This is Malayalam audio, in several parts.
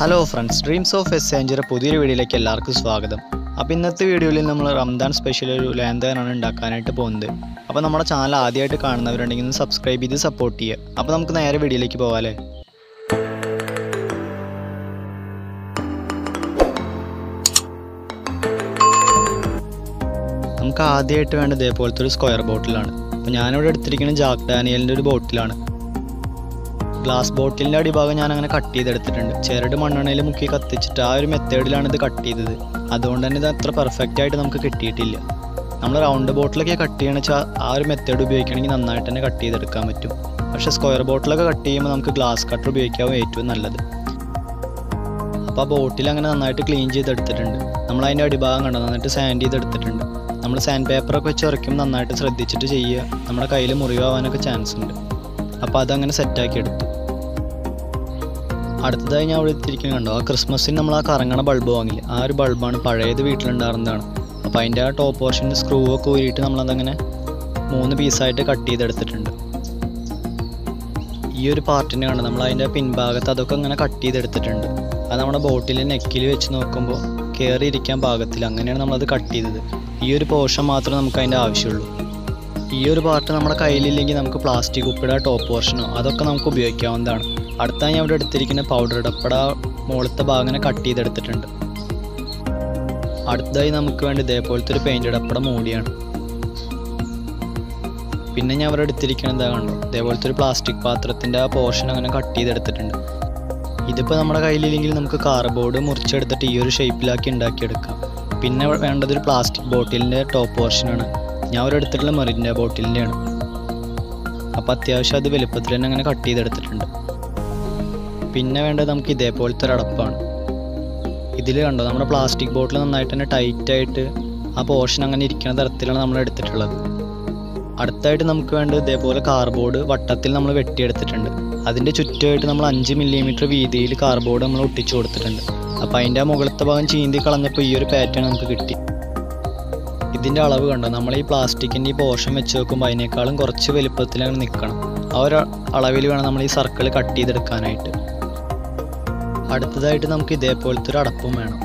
ഹലോ ഫ്രണ്ട്സ് ഡ്രീംസ് ഓഫ് എസ്സേഞ്ചർ പുതിയൊരു വീഡിയോയിലേക്ക് എല്ലാവർക്കും സ്വാഗതം അപ്പോൾ ഇന്നത്തെ വീഡിയോയിൽ നമ്മൾ റംദാൻ സ്പെഷ്യൽ ഒരു ലാന്തനാണ് ഉണ്ടാക്കാനായിട്ട് പോകുന്നത് അപ്പോൾ നമ്മുടെ ചാനൽ ആദ്യമായിട്ട് കാണുന്നവരുണ്ടെങ്കിൽ ഒന്ന് സബ്സ്ക്രൈബ് ചെയ്ത് സപ്പോർട്ട് ചെയ്യുക അപ്പോൾ നമുക്ക് നേരെ വീഡിയോയിലേക്ക് പോകാമല്ലേ നമുക്ക് ആദ്യമായിട്ട് വേണ്ടത് ഇതേപോലത്തെ ഒരു സ്ക്വയർ ബോട്ടിലാണ് അപ്പോൾ ഞാനിവിടെ എടുത്തിരിക്കുന്നത് ജാക്ക് ഡാനിയലിൻ്റെ ഒരു ബോട്ടിലാണ് ഗ്ലാസ് ബോട്ടിലിൻ്റെ അടിഭാഗം ഞാൻ അങ്ങനെ കട്ട് ചെയ്തെടുത്തിട്ടുണ്ട് ചിരട് മണ്ണെണ്ണയിൽ മുക്കി കത്തിച്ചിട്ട് ആ ഒരു മെത്തേഡിലാണ് ഇത് കട്ട് ചെയ്തത് അതുകൊണ്ട് തന്നെ ഇത് അത്ര പെർഫെക്റ്റ് ആയിട്ട് നമുക്ക് കിട്ടിയിട്ടില്ല നമ്മൾ റൗണ്ട് ബോട്ടിലൊക്കെ കട്ട് ചെയ്യണമെന്ന് വെച്ചാൽ ആ ഒരു മെത്തേഡ് ഉപയോഗിക്കണമെങ്കിൽ നന്നായിട്ട് തന്നെ കട്ട് ചെയ്തെടുക്കാൻ പറ്റും പക്ഷേ സ്ക്വയർ ബോട്ടിലൊക്കെ കട്ട് ചെയ്യുമ്പോൾ നമുക്ക് ഗ്ലാസ് കട്ടർ ഉപയോഗിക്കാവും ഏറ്റവും നല്ലത് അപ്പോൾ ആ ബോട്ടിൽ അങ്ങനെ നന്നായിട്ട് ക്ലീൻ ചെയ്തെടുത്തിട്ടുണ്ട് നമ്മൾ അതിൻ്റെ അടിഭാഗം കണ്ടോ നന്നായിട്ട് സാൻഡ് ചെയ്തെടുത്തിട്ടുണ്ട് നമ്മൾ സാൻഡ് പേപ്പറൊക്കെ വെച്ച് ഉറയ്ക്കുമ്പോൾ നന്നായിട്ട് ശ്രദ്ധിച്ചിട്ട് ചെയ്യുക നമ്മുടെ കയ്യിൽ മുറിവാകാനൊക്കെ ചാൻസ് ഉണ്ട് അപ്പോൾ അതങ്ങനെ സെറ്റാക്കി എടുത്തു അടുത്തതായി ഞാൻ അവിടെ എത്തിയിരിക്കുന്നത് കണ്ടോ ആ ക്രിസ്മസിന് നമ്മൾ ആ കറങ്ങണ ബൾബ് വാങ്ങില്ല ആ ഒരു ബൾബാണ് പഴയത് വീട്ടിലുണ്ടായിരുന്നതാണ് അപ്പോൾ അതിൻ്റെ ആ ടോപ്പ് പോർഷൻ്റെ സ്ക്രൂ ഒക്കെ ഊരിയിട്ട് നമ്മളതങ്ങനെ മൂന്ന് പീസായിട്ട് കട്ട് ചെയ്തെടുത്തിട്ടുണ്ട് ഈ ഒരു പാർട്ടിന് കണ്ടോ നമ്മൾ അതിൻ്റെ പിൻഭാഗത്ത് അതൊക്കെ അങ്ങനെ കട്ട് ചെയ്തെടുത്തിട്ടുണ്ട് അത് നമ്മുടെ ബോട്ടിൽ നെക്കിൽ വെച്ച് നോക്കുമ്പോൾ കയറി ഇരിക്കാൻ പാകത്തിൽ അങ്ങനെയാണ് നമ്മളത് കട്ട് ചെയ്തത് ഈ ഒരു പോർഷൻ മാത്രമേ നമുക്ക് അതിൻ്റെ ആവശ്യമുള്ളൂ ഈ ഒരു പാർട്ട് നമ്മുടെ കയ്യിലില്ലെങ്കിൽ നമുക്ക് പ്ലാസ്റ്റിക് ഉപ്പിട ടോപ്പ് പോർഷനോ അതൊക്കെ നമുക്ക് ഉപയോഗിക്കാവുന്നതാണ് അടുത്തായി ഞാൻ ഇവിടെ എടുത്തിരിക്കുന്ന പൗഡർ ഡപ്പട മുകളത്തെ ഭാഗം ഇങ്ങനെ കട്ട് ചെയ്തെടുത്തിട്ടുണ്ട് അടുത്തതായി നമുക്ക് വേണ്ടി ഇതേപോലത്തെ ഒരു പെയിന്റ് ഡപ്പട മൂടിയാണ് പിന്നെ ഞാൻ ഇവിടെ എടുത്തിരിക്കുന്നത് എന്താ കണ്ടോ ഇതേപോലത്തെ ഒരു പ്ലാസ്റ്റിക് പാത്രത്തിൻ്റെ ആ പോർഷൻ അങ്ങനെ കട്ട് ചെയ്തെടുത്തിട്ടുണ്ട് ഇതിപ്പോൾ നമ്മുടെ കയ്യിലില്ലെങ്കിൽ നമുക്ക് കാർബോർഡ് മുറിച്ചെടുത്തിട്ട് ഈ ഒരു ഷേപ്പിലാക്കി ഉണ്ടാക്കിയെടുക്കാം പിന്നെ വേണ്ടത് ഒരു പ്ലാസ്റ്റിക് ബോട്ടിലിൻ്റെ ടോപ്പ് പോർഷനാണ് ഞാൻ ഒരു എടുത്തിട്ടുള്ള മെറിൻ്റെ ബോട്ടിലിൻ്റെയാണ് അപ്പോൾ അത്യാവശ്യം അത് വലുപ്പത്തിൽ തന്നെ അങ്ങനെ കട്ട് ചെയ്തെടുത്തിട്ടുണ്ട് പിന്നെ വേണ്ടത് നമുക്ക് ഇതേപോലത്തെ ഒരു അടപ്പാണ് ഇതിൽ കണ്ടോ നമ്മുടെ പ്ലാസ്റ്റിക് ബോട്ടിൽ നന്നായിട്ട് തന്നെ ടൈറ്റായിട്ട് ആ പോർഷൻ അങ്ങനെ ഇരിക്കുന്ന തരത്തിലാണ് നമ്മൾ എടുത്തിട്ടുള്ളത് അടുത്തായിട്ട് നമുക്ക് വേണ്ടത് ഇതേപോലെ കാർബോർഡ് വട്ടത്തിൽ നമ്മൾ വെട്ടിയെടുത്തിട്ടുണ്ട് അതിൻ്റെ ചുറ്റുമായിട്ട് നമ്മൾ അഞ്ച് മില്ലിമീറ്റർ വീതിയിൽ കാർബോർഡ് നമ്മൾ ഒട്ടിച്ചു കൊടുത്തിട്ടുണ്ട് അപ്പോൾ അതിൻ്റെ ആ മുകളത്തെ ഭാഗം ചീന്തി കളഞ്ഞപ്പോൾ ഈ ഒരു പാറ്റേൺ നമുക്ക് കിട്ടി ഇതിൻ്റെ അളവ് കണ്ടോ നമ്മൾ ഈ പ്ലാസ്റ്റിക്കിൻ്റെ ഈ പോർഷൻ വെച്ച് നോക്കുമ്പോൾ അതിനേക്കാളും കുറച്ച് വലുപ്പത്തിലാണ് നിൽക്കണം ആ ഒരു അളവിൽ വേണം നമ്മൾ ഈ സർക്കിൾ കട്ട് ചെയ്തെടുക്കാനായിട്ട് അടുത്തതായിട്ട് നമുക്ക് ഇതേപോലത്തെ ഒരു അടപ്പും വേണം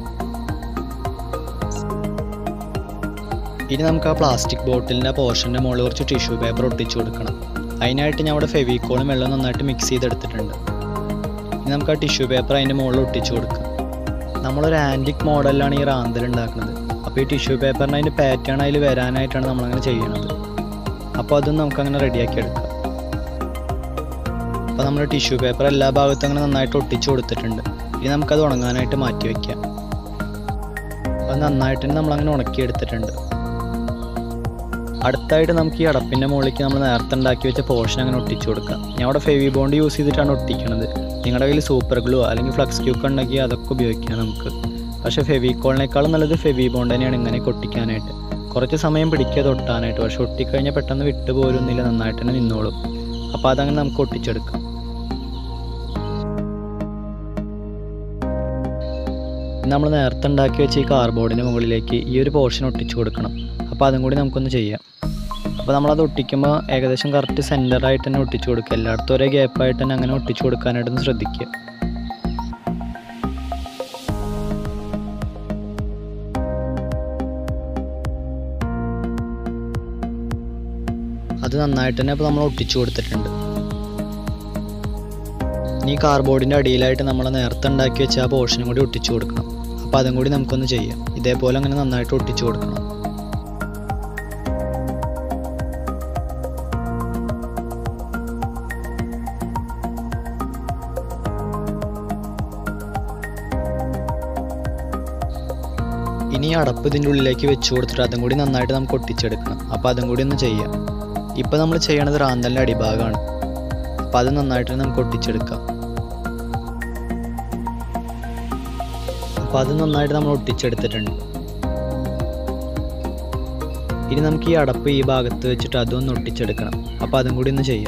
ഇനി നമുക്ക് ആ പ്ലാസ്റ്റിക് ബോട്ടിലിൻ്റെ പോർഷൻ്റെ മുകളിൽ കുറച്ച് ടിഷ്യൂ പേപ്പർ ഒട്ടിച്ചു കൊടുക്കണം അതിനായിട്ട് ഞാൻ അവിടെ ഫെവിക്കോളും വെള്ളം നന്നായിട്ട് മിക്സ് ചെയ്തെടുത്തിട്ടുണ്ട് ഇനി നമുക്ക് ആ ടിഷ്യൂ പേപ്പർ അതിൻ്റെ മുകളിൽ ഒട്ടിച്ചു കൊടുക്കാം നമ്മളൊരു ആൻറ്റിക് മോഡലിലാണ് ഈ റാന്തൽ ഉണ്ടാക്കുന്നത് അപ്പോൾ ഈ ടിഷ്യൂ പേപ്പറിന് അതിൻ്റെ പാറ്റേൺ അതിൽ വരാനായിട്ടാണ് നമ്മളങ്ങനെ ചെയ്യണത് അപ്പോൾ അതും നമുക്കങ്ങനെ റെഡിയാക്കി എടുക്കാം അപ്പോൾ നമ്മൾ ടിഷ്യൂ പേപ്പർ എല്ലാ ഭാഗത്തും അങ്ങനെ നന്നായിട്ട് ഒട്ടിച്ചു കൊടുത്തിട്ടുണ്ട് ഇനി നമുക്കത് ഉണങ്ങാനായിട്ട് മാറ്റി വയ്ക്കാം അപ്പോൾ നന്നായിട്ട് തന്നെ നമ്മളങ്ങനെ ഉണക്കിയെടുത്തിട്ടുണ്ട് അടുത്തായിട്ട് നമുക്ക് ഈ അടപ്പിൻ്റെ മുകളിലേക്ക് നമ്മൾ നേരത്തെ ഉണ്ടാക്കി വെച്ച പോർഷൻ അങ്ങനെ ഒട്ടിച്ചു കൊടുക്കാം ഞാൻ അവിടെ ഫെവി ബോണ്ട് യൂസ് ചെയ്തിട്ടാണ് ഒട്ടിക്കുന്നത് നിങ്ങളുടെ കയ്യിൽ സൂപ്പർ ഗ്ലൂ അല്ലെങ്കിൽ ഫ്ലക്സ് ക്യൂക്ക് ഉണ്ടെങ്കിൽ അതൊക്കെ ഉപയോഗിക്കാം നമുക്ക് പക്ഷേ ഫെവിക്കോളിനേക്കാളും നല്ലത് ഫെവി ബോണ്ട് തന്നെയാണ് ഇങ്ങനെ ഒട്ടിക്കാനായിട്ട് കുറച്ച് സമയം പിടിക്കാതെ ഒട്ടാനായിട്ട് പക്ഷെ ഒട്ടിക്കഴിഞ്ഞാൽ പെട്ടെന്ന് വിട്ടു പോരുന്നില്ല നന്നായിട്ട് തന്നെ നിന്നോളും അപ്പോൾ അതങ്ങനെ നമുക്ക് ഒട്ടിച്ചെടുക്കാം നമ്മൾ നേരത്തെ ഉണ്ടാക്കി വെച്ച ഈ കാർബോർഡിന് മുകളിലേക്ക് ഈ ഒരു പോർഷൻ ഒട്ടിച്ചു കൊടുക്കണം അപ്പോൾ അതും കൂടി നമുക്കൊന്ന് ചെയ്യാം അപ്പോൾ നമ്മളത് ഒട്ടിക്കുമ്പോൾ ഏകദേശം കറക്റ്റ് സെൻറ്ററായിട്ട് തന്നെ ഒട്ടിച്ചു കൊടുക്കുക എല്ലായിടത്തും ഒരേ ഗ്യാപ്പായിട്ട് തന്നെ അങ്ങനെ ഒട്ടിച്ചു കൊടുക്കാനായിട്ടൊന്ന് ശ്രദ്ധിക്കുക അത് നന്നായിട്ട് തന്നെ ഇപ്പോൾ നമ്മൾ ഒട്ടിച്ചു കൊടുത്തിട്ടുണ്ട് ഇനി കാർബോർഡിൻ്റെ അടിയിലായിട്ട് നമ്മൾ നേരത്തെ ഉണ്ടാക്കി വെച്ച ആ പോർഷനും കൂടി ഒട്ടിച്ചു കൊടുക്കണം അപ്പോൾ അതും കൂടി നമുക്കൊന്ന് ചെയ്യാം ഇതേപോലെ അങ്ങനെ നന്നായിട്ട് ഒട്ടിച്ചു കൊടുക്കണം ഇനി ഈ അടപ്പ് ഇതിൻ്റെ ഉള്ളിലേക്ക് വെച്ച് കൊടുത്തിട്ട് അതും കൂടി നന്നായിട്ട് നമുക്ക് ഒട്ടിച്ചെടുക്കണം അപ്പോൾ അതും കൂടി ഒന്ന് ചെയ്യാം ഇപ്പോൾ നമ്മൾ ചെയ്യണത് റാന്തലിൻ്റെ അടിഭാഗമാണ് അപ്പോൾ അത് നന്നായിട്ട് നമുക്ക് ഒട്ടിച്ചെടുക്കാം അപ്പോൾ അത് നന്നായിട്ട് നമ്മൾ ഒട്ടിച്ചെടുത്തിട്ടുണ്ട് ഇനി നമുക്ക് ഈ അടപ്പ് ഈ ഭാഗത്ത് വെച്ചിട്ട് അതൊന്ന് ഒട്ടിച്ചെടുക്കണം അപ്പോൾ അതും കൂടി ഒന്ന് ചെയ്യാം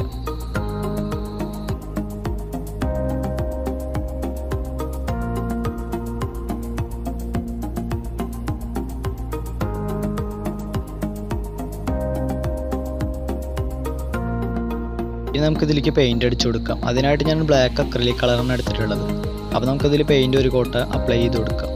ഇനി നമുക്ക് ഇതിലേക്ക് പെയിന്റ് അടിച്ചു കൊടുക്കാം അതിനായിട്ട് ഞാൻ ബ്ലാക്ക് അക്രലിക് കളറാണ് എടുത്തിട്ടുള്ളത് അപ്പോൾ നമുക്കതിൽ പെയിൻറ് ഒരു കോട്ട അപ്ലൈ ചെയ്ത് കൊടുക്കാം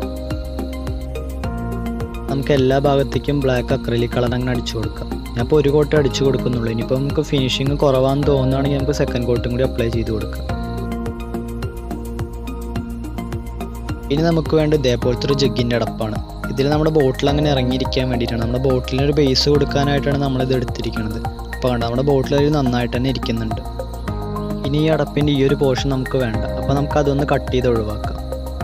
നമുക്ക് എല്ലാ ഭാഗത്തേക്കും ബ്ലാക്ക് അക്രലിക് കളർ അങ്ങനെ അടിച്ചു കൊടുക്കാം ഞാൻ ഇപ്പോൾ ഒരു കോട്ട് അടിച്ചു കൊടുക്കുന്നുള്ളൂ ഇനിയിപ്പോൾ നമുക്ക് ഫിനിഷിങ് കുറവാന്ന് തോന്നുകയാണെങ്കിൽ നമുക്ക് സെക്കൻഡ് കോട്ടും കൂടി അപ്ലൈ ചെയ്ത് കൊടുക്കാം ഇനി നമുക്ക് വേണ്ട ഇതേപോലത്തെ ഒരു ജഗ്ഗിൻ്റെ അടപ്പാണ് ഇതിൽ നമ്മുടെ ബോട്ടിൽ അങ്ങനെ ഇറങ്ങിയിരിക്കാൻ വേണ്ടിയിട്ടാണ് നമ്മുടെ ബോട്ടിലിന് ഒരു ബേസ് കൊടുക്കാനായിട്ടാണ് നമ്മളിത് എടുത്തിരിക്കുന്നത് അപ്പോൾ കണ്ട നമ്മുടെ ബോട്ടിൽ ഒരു നന്നായിട്ട് തന്നെ ഇരിക്കുന്നുണ്ട് ഇനി ഈ അടപ്പിൻ്റെ ഈ ഒരു പോർഷൻ നമുക്ക് വേണ്ട അപ്പോൾ നമുക്ക് അതൊന്ന് കട്ട് ചെയ്ത് ഒഴിവാക്കാം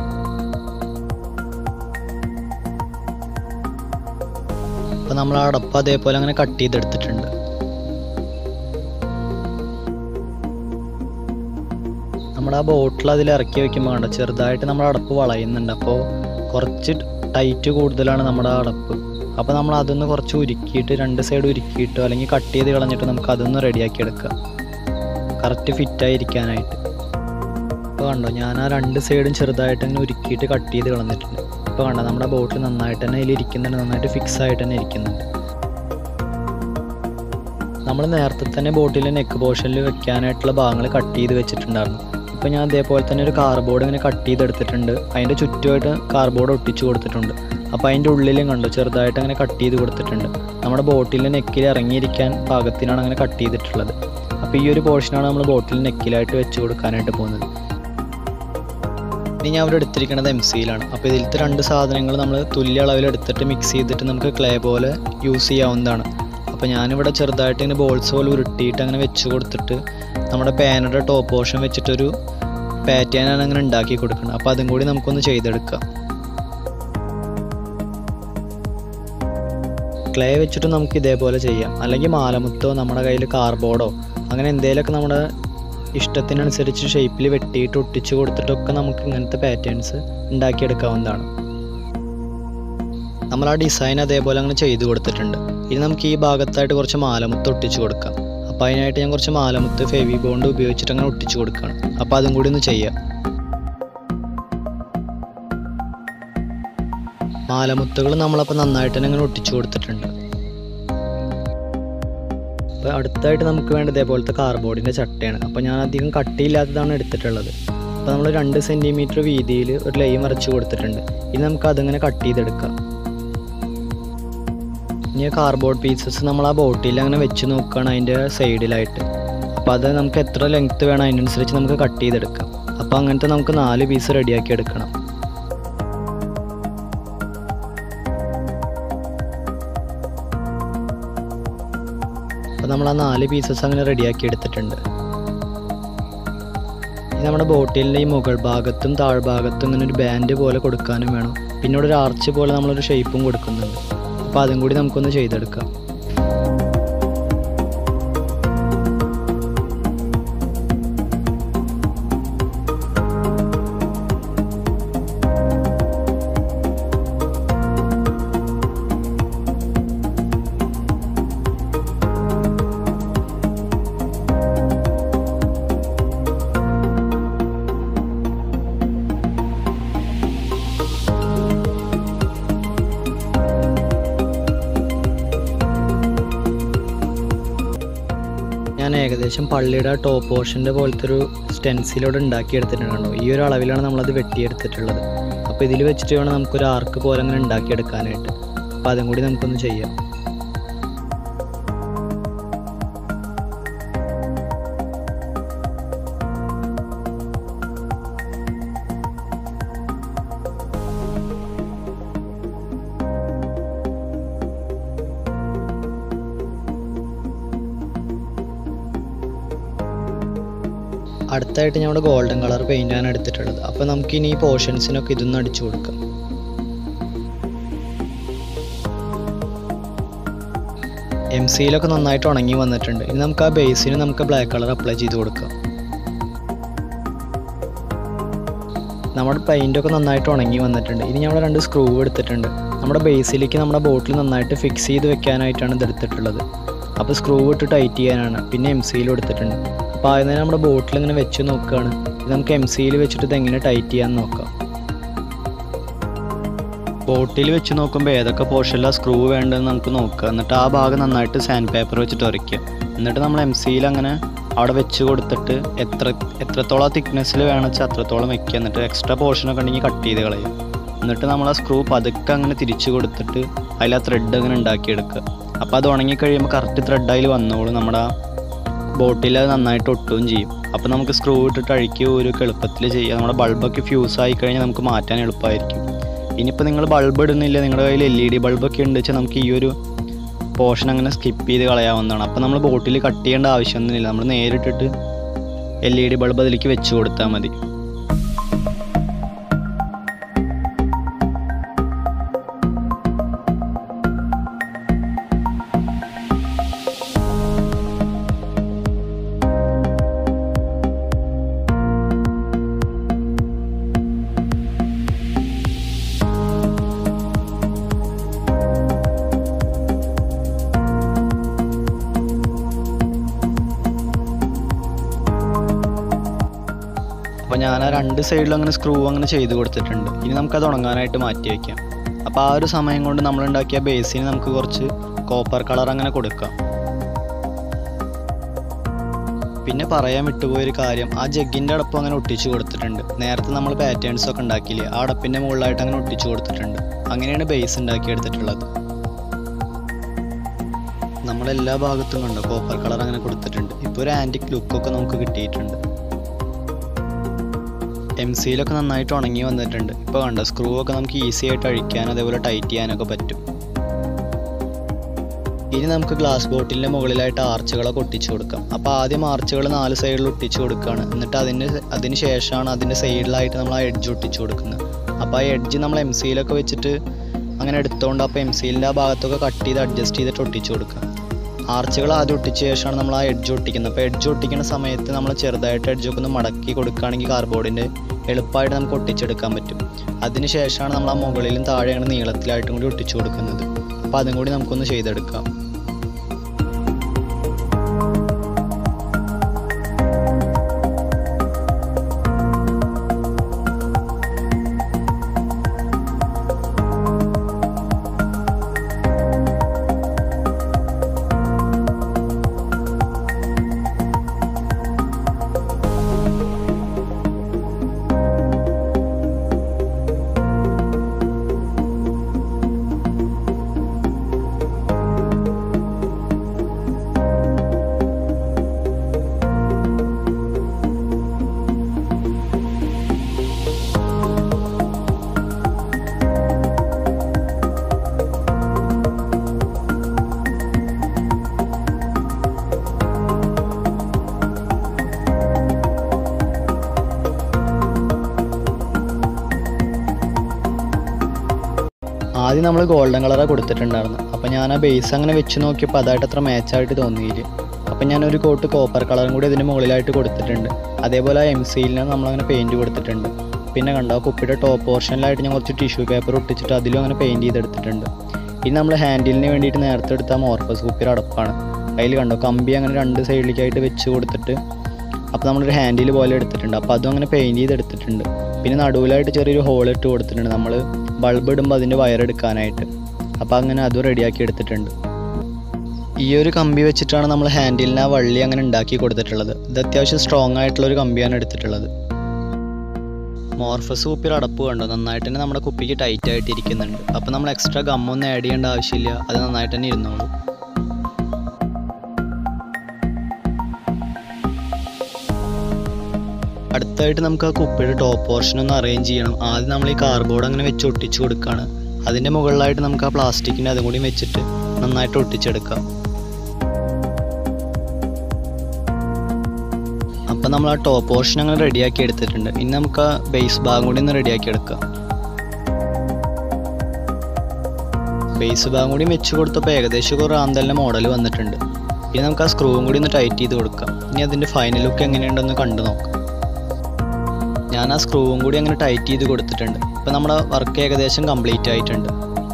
അപ്പോൾ നമ്മൾ ആ അടപ്പ് അതേപോലെ അങ്ങനെ കട്ട് ചെയ്തെടുത്തിട്ടുണ്ട് നമ്മുടെ ആ ബോട്ടിൽ അതിൽ ഇറക്കി വെക്കുമ്പോൾ കണ്ട ചെറുതായിട്ട് നമ്മുടെ അടപ്പ് വളയുന്നുണ്ട് അപ്പോൾ കുറച്ച് ടൈറ്റ് കൂടുതലാണ് നമ്മുടെ ആ അടപ്പ് അപ്പോൾ നമ്മൾ അതൊന്ന് കുറച്ച് ഉരുക്കിയിട്ട് രണ്ട് സൈഡ് ഉരുക്കിയിട്ടോ അല്ലെങ്കിൽ കട്ട് ചെയ്ത് കളഞ്ഞിട്ട് നമുക്ക് അതൊന്ന് റെഡിയാക്കി എടുക്കാം കറക്റ്റ് ഫിറ്റായിരിക്കാനായിട്ട് ഇപ്പോൾ കണ്ടോ ഞാൻ ആ രണ്ട് സൈഡും ചെറുതായിട്ട് അങ്ങനെ ഉരുക്കിയിട്ട് കട്ട് ചെയ്ത് കളഞ്ഞിട്ടുണ്ട് ഇപ്പോൾ കണ്ടോ നമ്മുടെ ബോട്ടിൽ നന്നായിട്ട് തന്നെ അതിൽ ഇരിക്കുന്നുണ്ട് നന്നായിട്ട് ഫിക്സ് ആയിട്ട് തന്നെ ഇരിക്കുന്നുണ്ട് നമ്മൾ നേരത്തെ തന്നെ ബോട്ടിൽ നെക്ക് പോർഷനിൽ വെക്കാനായിട്ടുള്ള ഭാഗങ്ങൾ കട്ട് ചെയ്ത് വെച്ചിട്ടുണ്ടായിരുന്നു ഇപ്പോൾ ഞാൻ അതേപോലെ തന്നെ ഒരു കാർബോർഡ് ഇങ്ങനെ കട്ട് ചെയ്തെടുത്തിട്ടുണ്ട് അതിൻ്റെ ചുറ്റുമായിട്ട് കാർബോർഡ് ഒട്ടിച്ച് കൊടുത്തിട്ടുണ്ട് അപ്പോൾ അതിൻ്റെ ഉള്ളിലും കണ്ടു ചെറുതായിട്ട് അങ്ങനെ കട്ട് ചെയ്ത് കൊടുത്തിട്ടുണ്ട് നമ്മുടെ ബോട്ടിലിൻ്റെ നെക്കിൽ ഇറങ്ങിയിരിക്കാൻ പാകത്തിനാണ് അങ്ങനെ കട്ട് ചെയ്തിട്ടുള്ളത് അപ്പോൾ ഈ ഒരു പോർഷനാണ് നമ്മൾ ബോട്ടിൽ നെക്കിലായിട്ട് വെച്ച് കൊടുക്കാനായിട്ട് പോകുന്നത് ഇനി ഞാൻ അവിടെ എടുത്തിരിക്കുന്നത് എം സിയിലാണ് അപ്പോൾ ഇതിലത്തെ രണ്ട് സാധനങ്ങൾ നമ്മൾ തുല്യ അളവിൽ എടുത്തിട്ട് മിക്സ് ചെയ്തിട്ട് നമുക്ക് ക്ലേ പോലെ യൂസ് ചെയ്യാവുന്നതാണ് അപ്പോൾ ഞാനിവിടെ ചെറുതായിട്ട് ഇങ്ങനെ ബോൾസ് പോലെ ഉരുട്ടിയിട്ട് അങ്ങനെ വെച്ച് കൊടുത്തിട്ട് നമ്മുടെ പാനയുടെ ടോപ്പ് പോർഷൻ വെച്ചിട്ടൊരു പാറ്റേനാണ് അങ്ങനെ ഉണ്ടാക്കി കൊടുക്കുന്നത് അപ്പോൾ അതും കൂടി നമുക്കൊന്ന് ചെയ്തെടുക്കാം ക്ലേ വെച്ചിട്ട് നമുക്ക് ഇതേപോലെ ചെയ്യാം അല്ലെങ്കിൽ മാലമുത്തോ നമ്മുടെ കയ്യിൽ കാർബോർഡോ അങ്ങനെ എന്തെങ്കിലുമൊക്കെ നമ്മുടെ ഇഷ്ടത്തിനനുസരിച്ച് ഷേപ്പിൽ വെട്ടിയിട്ട് ഒട്ടിച്ച് കൊടുത്തിട്ടൊക്കെ നമുക്ക് ഇങ്ങനത്തെ പാറ്റേൺസ് ഉണ്ടാക്കിയെടുക്കാവുന്നതാണ് നമ്മൾ ആ ഡിസൈൻ അതേപോലെ അങ്ങനെ ചെയ്തു കൊടുത്തിട്ടുണ്ട് ഇനി നമുക്ക് ഈ ഭാഗത്തായിട്ട് കുറച്ച് മാലമുത്ത് ഒട്ടിച്ച് കൊടുക്കാം അപ്പോൾ അതിനായിട്ട് ഞാൻ കുറച്ച് മാലമുത്ത് ഫെവി ബോണ്ട് ഉപയോഗിച്ചിട്ട് അങ്ങനെ ഒട്ടിച്ച് കൊടുക്കുകയാണ് അപ്പോൾ അതും കൂടി ഒന്ന് ചെയ്യാം മാലമുത്തുകൾ നമ്മളപ്പോൾ നന്നായിട്ട് തന്നെ അങ്ങനെ ഒട്ടിച്ചു കൊടുത്തിട്ടുണ്ട് അപ്പോൾ അടുത്തായിട്ട് നമുക്ക് വേണ്ട ഇതേപോലത്തെ കാർബോർഡിൻ്റെ ചട്ടയാണ് അപ്പോൾ ഞാൻ അധികം കട്ടിയില്ലാത്തതാണ് എടുത്തിട്ടുള്ളത് അപ്പോൾ നമ്മൾ രണ്ട് സെൻറ്റിമീറ്റർ വീതിയിൽ ഒരു ലൈൻ വരച്ച് കൊടുത്തിട്ടുണ്ട് ഇനി നമുക്ക് അതങ്ങനെ കട്ട് ചെയ്തെടുക്കാം ഇനി കാർബോർഡ് പീസസ് നമ്മൾ ആ ബോട്ടിൽ അങ്ങനെ വെച്ച് നോക്കുകയാണ് അതിൻ്റെ സൈഡിലായിട്ട് അപ്പോൾ അത് നമുക്ക് എത്ര ലെങ്ത്ത് വേണം അതിനനുസരിച്ച് നമുക്ക് കട്ട് ചെയ്തെടുക്കാം അപ്പോൾ അങ്ങനത്തെ നമുക്ക് നാല് പീസ് റെഡിയാക്കി എടുക്കണം അപ്പോൾ നമ്മൾ ആ നാല് പീസസ് അങ്ങനെ റെഡിയാക്കി എടുത്തിട്ടുണ്ട് ഇനി നമ്മുടെ ബോട്ടിലിൻ്റെ ഈ മുകൾ ഭാഗത്തും താഴ്ഭാഗത്തും ഇങ്ങനെ ഒരു ബാൻഡ് പോലെ കൊടുക്കാനും വേണം പിന്നെ ഇവിടെ ഒരു ആർച്ച് പോലെ നമ്മളൊരു ഷേപ്പും കൊടുക്കുന്നുണ്ട് അപ്പോൾ അതും കൂടി നമുക്കൊന്ന് ചെയ്തെടുക്കാം ഞാൻ ഏകദേശം പള്ളിയുടെ ടോപ്പ് പോർഷൻ്റെ പോലത്തെ ഒരു സ്റ്റെൻസിലോട് ഉണ്ടാക്കിയെടുത്തിട്ടുണ്ടോ ഈ ഒരു അളവിലാണ് നമ്മളത് വെട്ടിയെടുത്തിട്ടുള്ളത് അപ്പോൾ ഇതിൽ വെച്ചിട്ട് വേണം നമുക്കൊരു ആർക്ക് പോലെ അങ്ങനെ ഉണ്ടാക്കിയെടുക്കാനായിട്ട് അപ്പോൾ അതും കൂടി നമുക്കൊന്ന് ചെയ്യാം അടുത്തായിട്ട് ഞാൻ ഇവിടെ ഗോൾഡൻ കളർ പെയിൻ്റാണ് എടുത്തിട്ടുള്ളത് അപ്പോൾ നമുക്ക് ഇനി ഈ പോർഷൻസിനൊക്കെ ഇതൊന്ന് അടിച്ചു കൊടുക്കാം എം സിയിലൊക്കെ നന്നായിട്ട് ഉണങ്ങി വന്നിട്ടുണ്ട് ഇനി നമുക്ക് ആ ബേസിന് നമുക്ക് ബ്ലാക്ക് കളർ അപ്ലൈ ചെയ്ത് കൊടുക്കാം നമ്മുടെ പെയിൻ്റൊക്കെ നന്നായിട്ട് ഉണങ്ങി വന്നിട്ടുണ്ട് ഇനി നമ്മൾ രണ്ട് സ്ക്രൂ എടുത്തിട്ടുണ്ട് നമ്മുടെ ബേസിലേക്ക് നമ്മുടെ ബോട്ടിൽ നന്നായിട്ട് ഫിക്സ് ചെയ്ത് വെക്കാനായിട്ടാണ് ഇത് എടുത്തിട്ടുള്ളത് അപ്പോൾ സ്ക്രൂ ഇട്ട് ടൈറ്റ് ചെയ്യാനാണ് പിന്നെ എം സിയിലും എടുത്തിട്ടുണ്ട് അപ്പോൾ ആദ്യം തന്നെ നമ്മുടെ ബോട്ടിൽ ഇങ്ങനെ വെച്ച് നോക്കുകയാണ് ഇത് നമുക്ക് എം സിയിൽ വെച്ചിട്ട് ഇത് എങ്ങനെ ടൈറ്റ് ചെയ്യാൻ നോക്കാം ബോട്ടിൽ വെച്ച് നോക്കുമ്പോൾ ഏതൊക്കെ പോർഷനിലാണ് സ്ക്രൂ വേണ്ടതെന്ന് നമുക്ക് നോക്കുക എന്നിട്ട് ആ ഭാഗം നന്നായിട്ട് സാൻഡ് പേപ്പർ വെച്ചിട്ട് ഉരയ്ക്കുക എന്നിട്ട് നമ്മൾ എം സിയിൽ അങ്ങനെ അവിടെ വെച്ച് കൊടുത്തിട്ട് എത്ര എത്രത്തോളം തിക്നെസ്സിൽ വേണം വെച്ചാൽ അത്രത്തോളം വെക്കുക എന്നിട്ട് എക്സ്ട്രാ പോർഷനൊക്കെ ഉണ്ടെങ്കിൽ കട്ട് ചെയ്ത് കളയുക എന്നിട്ട് നമ്മൾ ആ സ്ക്രൂ പതുക്കെ അങ്ങനെ തിരിച്ച് കൊടുത്തിട്ട് അതിൽ ആ ത്രെഡ് അങ്ങനെ ഉണ്ടാക്കിയെടുക്കുക അപ്പോൾ അത് ഉണങ്ങി കഴിയുമ്പോൾ കറക്റ്റ് ത്രെഡ് അതിൽ വന്നോളും നമ്മുടെ ആ ബോട്ടിൽ അത് നന്നായിട്ട് ഒട്ടുകയും ചെയ്യും അപ്പോൾ നമുക്ക് സ്ക്രൂ ഇട്ടിട്ട് അഴിക്കുകയോ ഒരു എളുപ്പത്തിൽ ചെയ്യാം നമ്മുടെ ബൾബൊക്കെ ഫ്യൂസ് ആയി കഴിഞ്ഞാൽ നമുക്ക് മാറ്റാൻ എളുപ്പമായിരിക്കും ഇനിയിപ്പോൾ നിങ്ങൾ ബൾബ് ഇടുന്നില്ല നിങ്ങളുടെ കയ്യിൽ എൽ ഇ ഡി ബൾബൊക്കെ ഉണ്ട് വെച്ചാൽ നമുക്ക് ഈ ഒരു പോർഷൻ അങ്ങനെ സ്കിപ്പ് ചെയ്ത് കളയാവുന്നതാണ് അപ്പോൾ നമ്മൾ ബോട്ടിൽ കട്ട് ചെയ്യേണ്ട ആവശ്യമൊന്നുമില്ല നമ്മൾ നേരിട്ടിട്ട് എൽ ഇ ഡി ബൾബ് അതിലേക്ക് വെച്ച് കൊടുത്താൽ മതി അപ്പോൾ ഞാൻ ആ രണ്ട് സൈഡിലും അങ്ങനെ സ്ക്രൂ അങ്ങനെ ചെയ്ത് കൊടുത്തിട്ടുണ്ട് ഇനി നമുക്കത് ഉണങ്ങാനായിട്ട് മാറ്റി വയ്ക്കാം അപ്പോൾ ആ ഒരു സമയം കൊണ്ട് നമ്മൾ ഉണ്ടാക്കിയ ബേസിന് നമുക്ക് കുറച്ച് കോപ്പർ കളർ അങ്ങനെ കൊടുക്കാം പിന്നെ പറയാൻ വിട്ടുപോയൊരു കാര്യം ആ ജഗ്ഗിൻ്റെ അടപ്പ് അങ്ങനെ ഒട്ടിച്ചു കൊടുത്തിട്ടുണ്ട് നേരത്തെ നമ്മൾ പാറ്റേൺസ് ഒക്കെ ഉണ്ടാക്കിയില്ലേ ആ അടപ്പിൻ്റെ മുകളിലായിട്ട് അങ്ങനെ ഒട്ടിച്ചു കൊടുത്തിട്ടുണ്ട് അങ്ങനെയാണ് ബേസ് ഉണ്ടാക്കിയെടുത്തിട്ടുള്ളത് നമ്മളെല്ലാ ഭാഗത്തും കണ്ടോ കോപ്പർ കളർ അങ്ങനെ കൊടുത്തിട്ടുണ്ട് ഇപ്പോൾ ഒരു ആൻറ്റിക് ലുക്കൊക്കെ നമുക്ക് കിട്ടിയിട്ടുണ്ട് എം സിയിലൊക്കെ നന്നായിട്ട് ഉണങ്ങി വന്നിട്ടുണ്ട് ഇപ്പോൾ കണ്ടോ സ്ക്രൂ ഒക്കെ നമുക്ക് ഈസി ആയിട്ട് അഴിക്കാൻ അതേപോലെ ടൈറ്റ് ചെയ്യാനൊക്കെ പറ്റും ഇനി നമുക്ക് ഗ്ലാസ് ബോട്ടിലിൻ്റെ മുകളിലായിട്ട് ആർച്ചുകളൊക്കെ ഒട്ടിച്ചു കൊടുക്കാം അപ്പോൾ ആദ്യം ആർച്ചുകൾ നാല് സൈഡിൽ ഒട്ടിച്ചു കൊടുക്കുകയാണ് എന്നിട്ട് അതിന് അതിന് ശേഷമാണ് അതിൻ്റെ സൈഡിലായിട്ട് നമ്മൾ ആ എഡ്ജ് ഒട്ടിച്ചു കൊടുക്കുന്നത് അപ്പോൾ ആ എഡ്ജ് നമ്മൾ എം സിയിലൊക്കെ വെച്ചിട്ട് അങ്ങനെ എടുത്തുകൊണ്ട് അപ്പോൾ എം സിയിലിൻ്റെ ആ ഭാഗത്തൊക്കെ കട്ട് ചെയ്ത് അഡ്ജസ്റ്റ് ചെയ്തിട്ട് ഒട്ടിച്ചു കൊടുക്കാം ആർച്ചുകൾ ആദ്യം ഒട്ടിച്ച ശേഷമാണ് നമ്മൾ ആ എഡ്ജ് ഒട്ടിക്കുന്നത് അപ്പോൾ എഡ്ജ് ഒട്ടിക്കുന്ന സമയത്ത് നമ്മൾ ചെറുതായിട്ട് എഡ്ജൊക്കെ ഒന്ന് മടക്കി കൊടുക്കുകയാണെങ്കിൽ കാർബോർഡിൻ്റെ എളുപ്പമായിട്ട് നമുക്ക് ഒട്ടിച്ചെടുക്കാൻ പറ്റും അതിന് ശേഷമാണ് നമ്മൾ ആ മുകളിലും താഴെ അങ്ങനെ നീളത്തിലായിട്ടും കൂടി ഒട്ടിച്ചു കൊടുക്കുന്നത് അപ്പോൾ അതും കൂടി നമുക്കൊന്ന് ചെയ്തെടുക്കാം ആദ്യം നമ്മൾ ഗോൾഡൻ കളറാണ് കൊടുത്തിട്ടുണ്ടായിരുന്നു അപ്പോൾ ഞാൻ ആ ബേസ് അങ്ങനെ വെച്ച് നോക്കിയപ്പോൾ അതായിട്ട് അത്ര മാച്ചായിട്ട് തോന്നിയില്ല അപ്പം ഞാനൊരു കോട്ട് കോപ്പർ കളറും കൂടി ഇതിന് മുകളിലായിട്ട് കൊടുത്തിട്ടുണ്ട് അതേപോലെ ആ എം സിയിലിന് നമ്മളങ്ങനെ പെയിൻറ് കൊടുത്തിട്ടുണ്ട് പിന്നെ കണ്ടോ ആ കുപ്പിയുടെ ടോപ്പ് പോർഷനിലായിട്ട് ഞാൻ കുറച്ച് ടിഷ്യൂ പേപ്പർ ഒട്ടിച്ചിട്ട് അതിലും അങ്ങനെ പെയിൻറ് ചെയ്തെടുത്തിട്ടുണ്ട് ഇനി നമ്മൾ ഹാൻഡിലിന് വേണ്ടിയിട്ട് നേരത്തെ എടുത്ത മോർഫസ് കുപ്പിയുടെ അടപ്പാണ് അതിൽ കണ്ടോ കമ്പി അങ്ങനെ രണ്ട് സൈഡിലേക്കായിട്ട് വെച്ച് കൊടുത്തിട്ട് അപ്പോൾ നമ്മളൊരു ഹാൻഡിൽ പോലെ എടുത്തിട്ടുണ്ട് അപ്പോൾ അതും അങ്ങനെ പെയിൻറ് ചെയ്തെടുത്തിട്ടുണ്ട് പിന്നെ നടുവിലായിട്ട് ചെറിയൊരു ഹോൾ ഇട്ട് കൊടുത്തിട്ടുണ്ട് നമ്മൾ ബൾബ് ഇടുമ്പോൾ അതിൻ്റെ വയർ എടുക്കാനായിട്ട് അപ്പോൾ അങ്ങനെ അതും റെഡിയാക്കി എടുത്തിട്ടുണ്ട് ഈ ഒരു കമ്പി വെച്ചിട്ടാണ് നമ്മൾ ഹാൻഡിലിന് ആ വള്ളി അങ്ങനെ ഉണ്ടാക്കി കൊടുത്തിട്ടുള്ളത് ഇത് അത്യാവശ്യം സ്ട്രോങ് ആയിട്ടുള്ള ഒരു കമ്പിയാണ് എടുത്തിട്ടുള്ളത് മോർഫസ് കുപ്പിയുടെ അടപ്പ് കണ്ടോ നന്നായിട്ട് തന്നെ നമ്മുടെ കുപ്പിക്ക് ടൈറ്റ് ആയിട്ട് ഇരിക്കുന്നുണ്ട് അപ്പോൾ നമ്മൾ എക്സ്ട്രാ ഗമ്മൊന്നും ആഡ് ചെയ്യേണ്ട ആവശ്യമില്ല അത് നന്നായിട്ട് തന്നെ ഇരുന്നോളൂ അടുത്തായിട്ട് നമുക്ക് ആ കുപ്പിയുടെ ടോപ്പ് പോർഷൻ ഒന്ന് അറേഞ്ച് ചെയ്യണം ആദ്യം നമ്മൾ ഈ കാർബോർഡ് അങ്ങനെ വെച്ച് ഒട്ടിച്ച് കൊടുക്കുകയാണ് അതിൻ്റെ മുകളിലായിട്ട് നമുക്ക് ആ പ്ലാസ്റ്റിക്കിൻ്റെ അതും കൂടി വെച്ചിട്ട് നന്നായിട്ട് ഒട്ടിച്ചെടുക്കാം അപ്പം നമ്മൾ ആ ടോപ്പ് പോർഷൻ അങ്ങനെ റെഡിയാക്കി എടുത്തിട്ടുണ്ട് ഇനി നമുക്ക് ആ ബേസ് ഭാഗം കൂടി ഒന്ന് റെഡിയാക്കി എടുക്കാം ബേസ് ഭാഗം കൂടി വെച്ച് കൊടുത്തപ്പോൾ ഏകദേശം ഒരു റാന്തലിൻ്റെ മോഡൽ വന്നിട്ടുണ്ട് ഇനി നമുക്ക് ആ സ്ക്രൂവും കൂടി ഒന്ന് ടൈറ്റ് ചെയ്ത് കൊടുക്കാം ഇനി അതിൻ്റെ ഫൈനൽ ലുക്ക് എങ്ങനെയുണ്ടെന്ന് കണ്ടു നോക്കാം ഞാൻ ആ സ്ക്രൂവും കൂടി അങ്ങനെ ടൈറ്റ് ചെയ്ത് കൊടുത്തിട്ടുണ്ട് ഇപ്പം നമ്മുടെ വർക്ക് ഏകദേശം കംപ്ലീറ്റ് ആയിട്ടുണ്ട്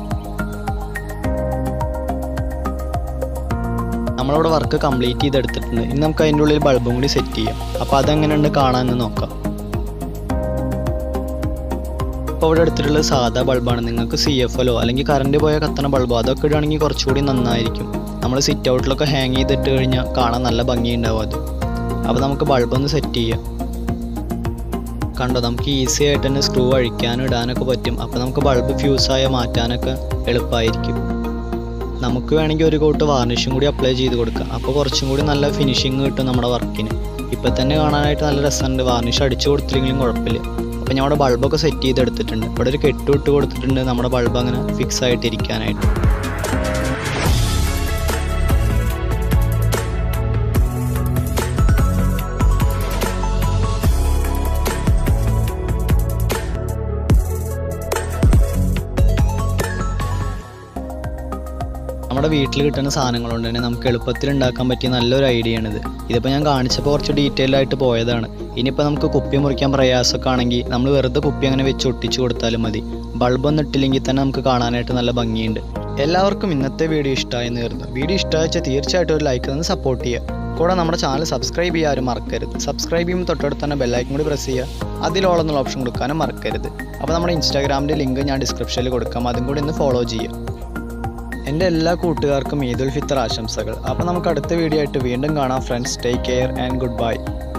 നമ്മളിവിടെ വർക്ക് കംപ്ലീറ്റ് ചെയ്തെടുത്തിട്ടുണ്ട് ഇനി നമുക്ക് അതിൻ്റെ ഉള്ളിൽ ബൾബും കൂടി സെറ്റ് ചെയ്യാം അപ്പോൾ അതെങ്ങനെയുണ്ട് കാണാമെന്ന് നോക്കാം ഞാനിപ്പോൾ ഇവിടെ എടുത്തിട്ടുള്ളത് സാധാ ബൾബാണ് നിങ്ങൾക്ക് സി എഫ് എല്ലോ അല്ലെങ്കിൽ കറണ്ട് പോയ കത്തണ ബൾബോ അതൊക്കെ ഇടുകയാണെങ്കിൽ കുറച്ചുകൂടി നന്നായിരിക്കും നമ്മൾ സിറ്റ് ഔട്ടിലൊക്കെ ഹാങ് ചെയ്തിട്ട് കഴിഞ്ഞാൽ കാണാൻ നല്ല ഭംഗിയുണ്ടാവും അത് അപ്പോൾ നമുക്ക് ബൾബ് ഒന്ന് സെറ്റ് ചെയ്യാം കണ്ടോ നമുക്ക് ഈസി ആയിട്ട് തന്നെ സ്ക്രൂ അഴിക്കാനും ഇടാനൊക്കെ പറ്റും അപ്പോൾ നമുക്ക് ബൾബ് ഫ്യൂസായ മാറ്റാനൊക്കെ എളുപ്പമായിരിക്കും നമുക്ക് വേണമെങ്കിൽ ഒരു കോട്ട് വാർണിഷും കൂടി അപ്ലൈ ചെയ്ത് കൊടുക്കാം അപ്പോൾ കുറച്ചും കൂടി നല്ല ഫിനിഷിങ് കിട്ടും നമ്മുടെ വർക്കിന് ഇപ്പം തന്നെ കാണാനായിട്ട് നല്ല രസമുണ്ട് വാർണിഷ് അടിച്ചു കൊടുത്തില്ലെങ്കിലും കുഴപ്പമില്ല അപ്പോൾ ഞാൻ അവിടെ ബൾബൊക്കെ സെറ്റ് ചെയ്തെടുത്തിട്ടുണ്ട് ഇവിടെ ഒരു കെട്ട് ഇട്ട് കൊടുത്തിട്ടുണ്ട് നമ്മുടെ ബൾബ് അങ്ങനെ ഫിക്സ് ആയിട്ട് ഇരിക്കാനായിട്ട് നമ്മുടെ വീട്ടിൽ കിട്ടുന്ന സാധനങ്ങൾ കൊണ്ട് തന്നെ നമുക്ക് എളുപ്പത്തിൽ ഉണ്ടാക്കാൻ പറ്റിയ നല്ലൊരു ഐഡിയ ആണിത് ഇതിപ്പോൾ ഞാൻ കാണിച്ചപ്പോൾ കുറച്ച് ഡീറ്റെയിൽ ആയിട്ട് പോയതാണ് ഇനിയിപ്പോൾ നമുക്ക് കുപ്പി മുറിക്കാൻ പ്രയാസമൊക്കെ ആണെങ്കിൽ നമ്മൾ വെറുതെ കുപ്പി അങ്ങനെ വെച്ച് ഒട്ടിച്ച് കൊടുത്താലും മതി ബൾബൊന്നും ഇട്ടില്ലെങ്കിൽ തന്നെ നമുക്ക് കാണാനായിട്ട് നല്ല ഭംഗിയുണ്ട് എല്ലാവർക്കും ഇന്നത്തെ വീഡിയോ ഇഷ്ടമായെന്ന് കരുതുന്നു വീഡിയോ ഇഷ്ടമായാൽ തീർച്ചയായിട്ടും ഒരു ലൈക്ക് തന്ന് സപ്പോർട്ട് ചെയ്യുക കൂടെ നമ്മുടെ ചാനൽ സബ്സ്ക്രൈബ് ചെയ്യാനും മറക്കരുത് സബ്സ്ക്രൈബ് ചെയ്യുമ്പോൾ തൊട്ടടുത്ത് തന്നെ ബെല്ലൈക്കും കൂടി പ്രസ് ചെയ്യുക അതിലോളെന്നുള്ള ഓപ്ഷൻ കൊടുക്കാനും മറക്കരുത് അപ്പോൾ നമ്മുടെ ഇൻസ്റ്റാഗ്രാമിൻ്റെ ലിങ്ക് ഞാൻ ഡിസ്ക്രിപ്ഷനിൽ കൊടുക്കാം അതും കൂടി ഒന്ന് ഫോളോ ചെയ്യുക എൻ്റെ എല്ലാ കൂട്ടുകാർക്കും ഈദുൽ ഫിത്തർ ആശംസകൾ അപ്പോൾ നമുക്ക് അടുത്ത വീഡിയോ ആയിട്ട് വീണ്ടും കാണാം friends take care and good bye